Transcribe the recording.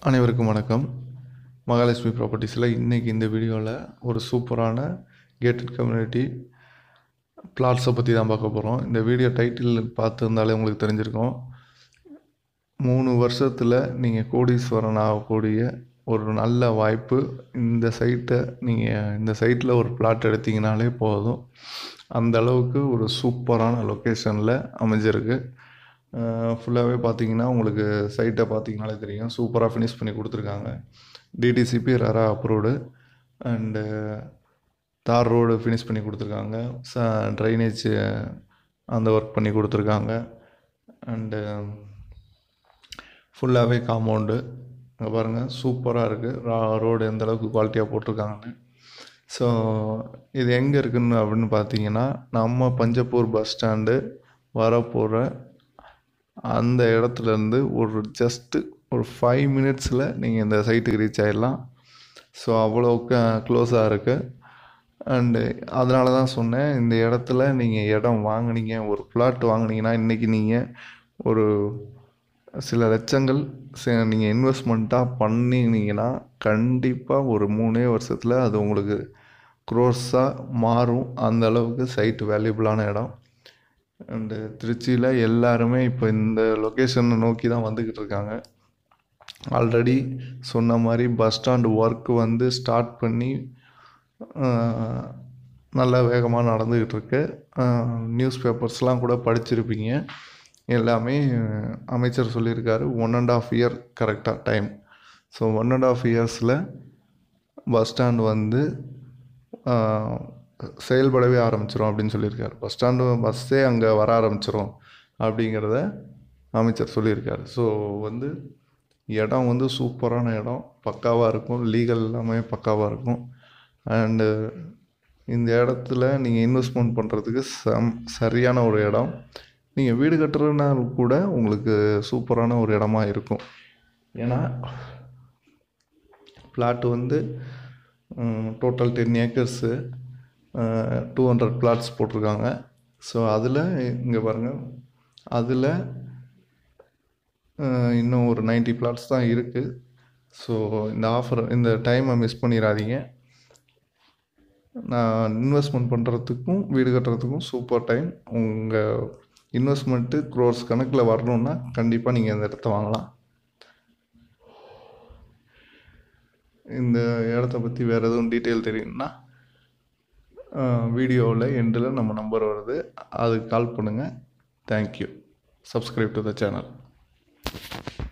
அனைவருக்கும் வணக்கம் மகாலட்சுமி ப்ராப்பர்ட்டிஸில் இன்றைக்கி இந்த வீடியோவில் ஒரு சூப்பரான கேட்டட் கம்யூனிட்டி பிளாட்ஸை பற்றி தான் பார்க்க போகிறோம் இந்த வீடியோ டைட்டில் பார்த்துருந்தாலே உங்களுக்கு தெரிஞ்சிருக்கும் மூணு வருஷத்தில் நீங்கள் கோடீஸ்வரன் ஆகக்கூடிய ஒரு நல்ல வாய்ப்பு இந்த சைட்டை நீங்கள் இந்த சைட்டில் ஒரு பிளாட் எடுத்தீங்கனாலே போதும் அந்த அளவுக்கு ஒரு சூப்பரான லொக்கேஷனில் அமைஞ்சிருக்கு ஃபுல்லாகவே பார்த்தீங்கன்னா உங்களுக்கு சைட்டை பார்த்தீங்கனாலே தெரியும் சூப்பராக ஃபினிஷ் பண்ணி கொடுத்துருக்காங்க டிடிசிபி ரரா approved and tar road finish பண்ணி கொடுத்துருக்காங்க ச ட்ரைனேஜ் அந்த ஒர்க் பண்ணி கொடுத்துருக்காங்க அண்டு ஃபுல்லாகவே காம்பவுண்டு அங்கே பாருங்கள் சூப்பராக இருக்குது ரோடு எந்த அளவுக்கு குவாலிட்டியாக போட்டிருக்காங்கன்னு ஸோ இது எங்கே இருக்குன்னு அப்படின்னு பார்த்தீங்கன்னா நம்ம பஞ்சப்பூர் பஸ் ஸ்டாண்டு வரப்போகிற அந்த இடத்துலேருந்து ஒரு ஜஸ்ட்டு ஒரு ஃபைவ் மினிட்ஸில் நீங்கள் இந்த சைட்டுக்கு ரீச் ஆகிடலாம் ஸோ அவ்வளோ க்ளோஸாக இருக்குது அண்டு அதனால தான் சொன்னேன் இந்த இடத்துல நீங்கள் இடம் வாங்குனீங்க ஒரு பிளாட் வாங்குனீங்கன்னா இன்றைக்கி நீங்கள் ஒரு சில லட்சங்கள் நீங்கள் இன்வெஸ்ட்மெண்ட்டாக பண்ணினீங்கன்னா கண்டிப்பாக ஒரு மூணே வருஷத்தில் அது உங்களுக்கு க்ரோஸாக மாறும் அந்த அளவுக்கு சைட்டு வேல்யூபிளான இடம் அண்டு திருச்சியில் எல்லாருமே இப்போ இந்த லொக்கேஷனை நோக்கி தான் வந்துக்கிட்டு இருக்காங்க ஆல்ரெடி சொன்ன மாதிரி பஸ் ஸ்டாண்டு ஒர்க் வந்து ஸ்டார்ட் பண்ணி நல்ல வேகமாக நடந்துக்கிட்டு இருக்கு நியூஸ் பேப்பர்ஸ்லாம் கூட படிச்சிருப்பீங்க எல்லாமே அமைச்சர் சொல்லியிருக்காரு ஒன் அண்ட் ஆஃப் இயர் கரெக்டாக time so one and half இயர்ஸில் பஸ் ஸ்டாண்ட் வந்து செயல்படவே ஆரம்பிச்சிரும் அப்படின்னு சொல்லியிருக்காரு பஸ் ஸ்டாண்டு பஸ்ஸே அங்கே வர ஆரம்பிச்சிரும் அப்படிங்கிறத அமைச்சர் சொல்லியிருக்காரு ஸோ வந்து இடம் வந்து சூப்பரான இடம் பக்காவாக இருக்கும் லீகல் எல்லாமே பக்காவாக இருக்கும் அண்டு இந்த இடத்துல நீங்கள் இன்வெஸ்ட்மெண்ட் பண்ணுறதுக்கு சம் சரியான ஒரு இடம் நீங்கள் வீடு கட்டுறதுனால கூட உங்களுக்கு சூப்பரான ஒரு இடமா இருக்கும் ஏன்னா பிளாட் வந்து total ten acres two hundred plots போட்டிருக்காங்க ஸோ அதில் இங்கே பாருங்கள் அதில் இன்னும் ஒரு நைன்ட்டி பிளாட்ஸ் தான் இருக்குது ஸோ இந்த ஆஃபர் இந்த டைமை மிஸ் பண்ணிடாதீங்க நான் இன்வெஸ்ட்மெண்ட் பண்ணுறதுக்கும் வீடு கட்டுறதுக்கும் சூப்பர் டைம் உங்கள் இன்வெஸ்ட்மெண்ட்டு க்ரோர்ஸ் கணக்கில் வரணுன்னா கண்டிப்பாக நீங்கள் இந்த இடத்த வாங்கலாம் இந்த இடத்த பற்றி வேறு எதுவும் டீட்டெயில் தெரியும்னா வீடியோவில் எண்டில் நம்ம நம்பர் வருது அதுக்கு கால் பண்ணுங்கள் thank you subscribe to the channel